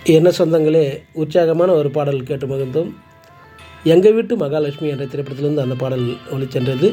என்ன சொந்தங்களே உற்சாகமான ஒரு பாடல் கேட்டு மகிழ்ந்தோம் எங்கள் வீட்டு மகாலட்சுமி என்ற திரைப்படத்திலிருந்து அந்த பாடல் ஒளிச்சென்றது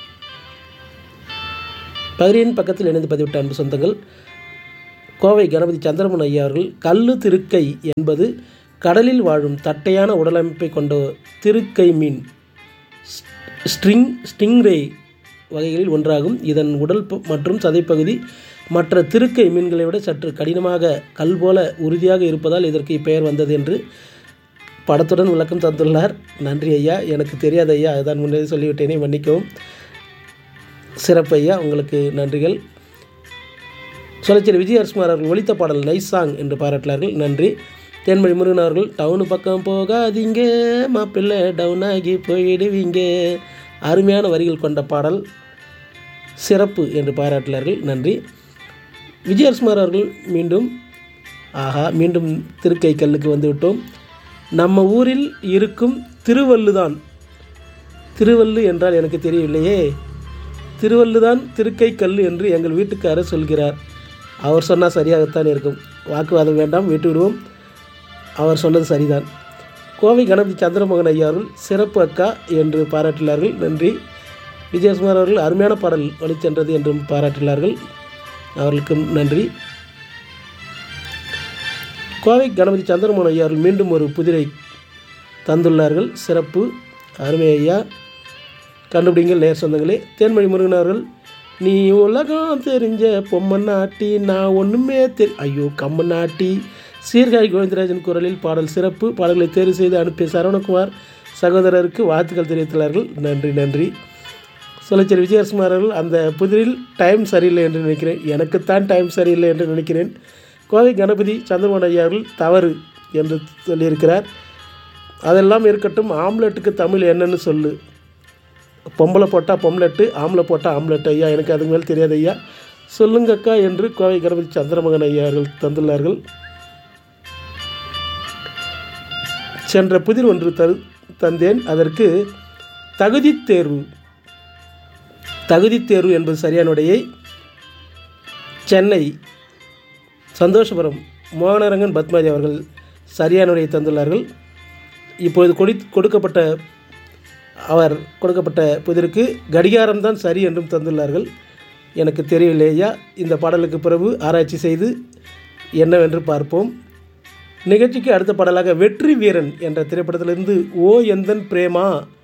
பகிரியின் பக்கத்தில் இணைந்து பதிவிட்ட அன்பு சொந்தங்கள் கோவை கணபதி சந்திரமன் ஐயா அவர்கள் கல்லு திருக்கை என்பது கடலில் வாழும் தட்டையான உடலமைப்பை கொண்ட திருக்கை மீன் ஸ்ட்ரிங் ஸ்டிங்ரே வகைகளில் ஒன்றாகும் இதன் உடல் ப- மற்றும் சதைப்பகுதி மற்ற திருக்கை மீன்களை விட சற்று கடினமாக கல் போல உறுதியாக இருப்பதால் இதற்கு இப்பெயர் வந்தது என்று படத்துடன் விளக்கம் தந்துள்ளார் நன்றி ஐயா எனக்கு தெரியாத ஐயா அதுதான் முன்னே சொல்லிவிட்டேனே மன்னிக்கவும் சிறப்பு ஐயா உங்களுக்கு நன்றிகள் சொல்லச்சேரி விஜயரசுமார் அவர்கள் ஒலித்த பாடல் நைஸ் சாங் என்று பாராட்டினார்கள் நன்றி தேன்மொழி முருகன் அவர்கள் டவுனு பக்கம் போகாதீங்க மாப்பிள்ளை டவுன் ஆகி போயிடுவீங்க அருமையான வரிகள் கொண்ட பாடல் சிறப்பு என்று பாராட்டினார்கள் நன்றி விஜயரசுமார் அவர்கள் மீண்டும் ஆஹா மீண்டும் திருக்கை கல்லுக்கு வந்துவிட்டோம் நம்ம ஊரில் இருக்கும் திருவள்ளுதான் திருவள்ளு என்றால் எனக்கு தெரியவில்லையே திருவள்ளுதான் திருக்கை கல் என்று எங்கள் வீட்டுக்காரர் சொல்கிறார் அவர் சொன்னால் சரியாகத்தான் இருக்கும் வாக்குவாதம் வேண்டாம் விட்டு விடுவோம் அவர் சொன்னது சரிதான் கோவை கணபதி சந்திரமோகன் ஐயா அவர்கள் சிறப்பு அக்கா என்று பாராட்டினார்கள் நன்றி விஜயகுமார் அவர்கள் அருமையான பாடல் வழிச்சென்றது என்றும் பாராட்டினார்கள் அவர்களுக்கும் நன்றி கோவை கணபதி சந்திரமோகன் ஐயா அவர்கள் மீண்டும் ஒரு புதிரை தந்துள்ளார்கள் சிறப்பு அருமை ஐயா கண்டுபிடிங்கள் நேர் சொந்தங்களே தேன்மொழி முருகன் அவர்கள் நீ உலகம் தெரிஞ்ச பொம்மநாட்டி நான் ஒன்றுமே தெரி ஐயோ கம்மநாட்டி சீர்காழி கோவிந்தராஜன் குரலில் பாடல் சிறப்பு பாடல்களை தேர்வு செய்து அனுப்பிய சரவணகுமார் சகோதரருக்கு வாழ்த்துக்கள் தெரிவித்துள்ளார்கள் நன்றி நன்றி சொல்லச்சேரி விஜயகுமார் அவர்கள் அந்த புதிரில் டைம் சரியில்லை என்று நினைக்கிறேன் எனக்குத்தான் டைம் சரியில்லை என்று நினைக்கிறேன் கோவை கணபதி சந்திரமோகன் ஐயா அவர்கள் தவறு என்று சொல்லியிருக்கிறார் அதெல்லாம் இருக்கட்டும் ஆம்லெட்டுக்கு தமிழ் என்னன்னு சொல்லு பொம்பளை போட்டால் பொம்லெட்டு ஆம்பளை போட்டால் ஆம்லெட் ஐயா எனக்கு அதுக்கு மேல் தெரியாது ஐயா சொல்லுங்கக்கா என்று கோவை கணபதி சந்திரமோகன் ஐயா அவர்கள் தந்துள்ளார்கள் சென்ற புதிர் ஒன்று தரு தந்தேன் அதற்கு தகுதி தேர்வு தகுதி தேர்வு என்பது சரியான விடையை சென்னை சந்தோஷபுரம் மோகனரங்கன் பத்மாஜி அவர்கள் சரியான விடையை தந்துள்ளார்கள் இப்பொழுது கொடி கொடுக்கப்பட்ட அவர் கொடுக்கப்பட்ட புதிருக்கு கடிகாரம் தான் சரி என்றும் தந்துள்ளார்கள் எனக்கு தெரியவில்லை ஐயா இந்த பாடலுக்கு பிறகு ஆராய்ச்சி செய்து என்னவென்று பார்ப்போம் நிகழ்ச்சிக்கு அடுத்த பாடலாக வெற்றி வீரன் என்ற திரைப்படத்திலிருந்து ஓ எந்தன் பிரேமா